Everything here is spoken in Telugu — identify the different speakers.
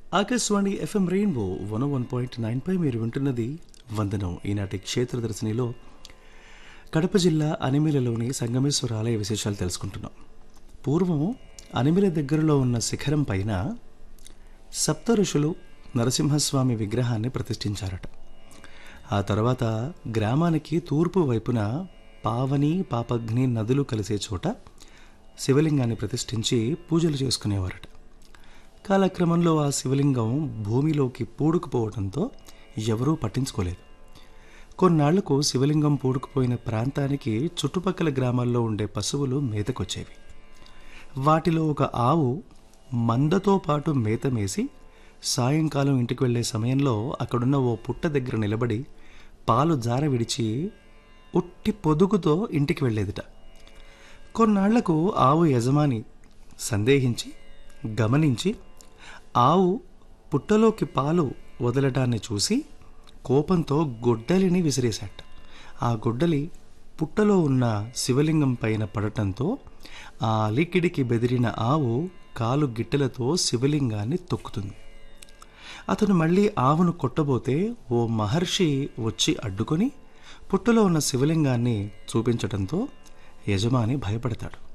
Speaker 1: Akashvani FM rainbow one one point nine పై మీరు వింటున్నది వందనం ఈనాటి క్షేత్ర దర్శనిలో కడప జిల్లా అనిమిలలోని సంగమేశ్వర ఆలయ విశేషాలు తెలుసుకుంటున్నాం పూర్వం అనిమిల దగ్గరలో ఉన్న శిఖరం పైన సప్త ఋషులు నరసింహస్వామి విగ్రహాన్ని ప్రతిష్ఠించారట ఆ తర్వాత గ్రామానికి తూర్పు వైపున పావని పాపగ్ని నదులు కలిసే చోట శివలింగాన్ని ప్రతిష్ఠించి పూజలు చేసుకునేవారట కాలక్రమంలో ఆ శివలింగం భూమిలోకి పూడుకుపోవడంతో ఎవరూ పట్టించుకోలేదు కొన్నాళ్లకు శివలింగం పూడుకుపోయిన ప్రాంతానికి చుట్టుపక్కల గ్రామాల్లో ఉండే పశువులు మేతకొచ్చేవి వాటిలో ఒక ఆవు మందతో పాటు మేత మేసి సాయంకాలం ఇంటికి వెళ్ళే సమయంలో అక్కడున్న ఓ పుట్ట దగ్గర నిలబడి పాలు జార విడిచి ఉట్టి పొదుగుతో ఇంటికి వెళ్ళేదిట కొన్నాళ్లకు ఆవు యజమాని సందేహించి గమనించి ఆవు పుట్టలోకి పాలు వదలటాన్ని చూసి కోపంతో గొడ్డలిని విసిరేశాట ఆ గొడ్డలి పుట్టలో ఉన్న శివలింగం పైన పడటంతో ఆ అలికిడికి బెదిరిన ఆవు కాలు గిట్టెలతో శివలింగాన్ని తొక్కుతుంది అతను మళ్ళీ ఆవును కొట్టబోతే ఓ మహర్షి వచ్చి అడ్డుకొని పుట్టలో ఉన్న శివలింగాన్ని చూపించడంతో యజమాని భయపడతాడు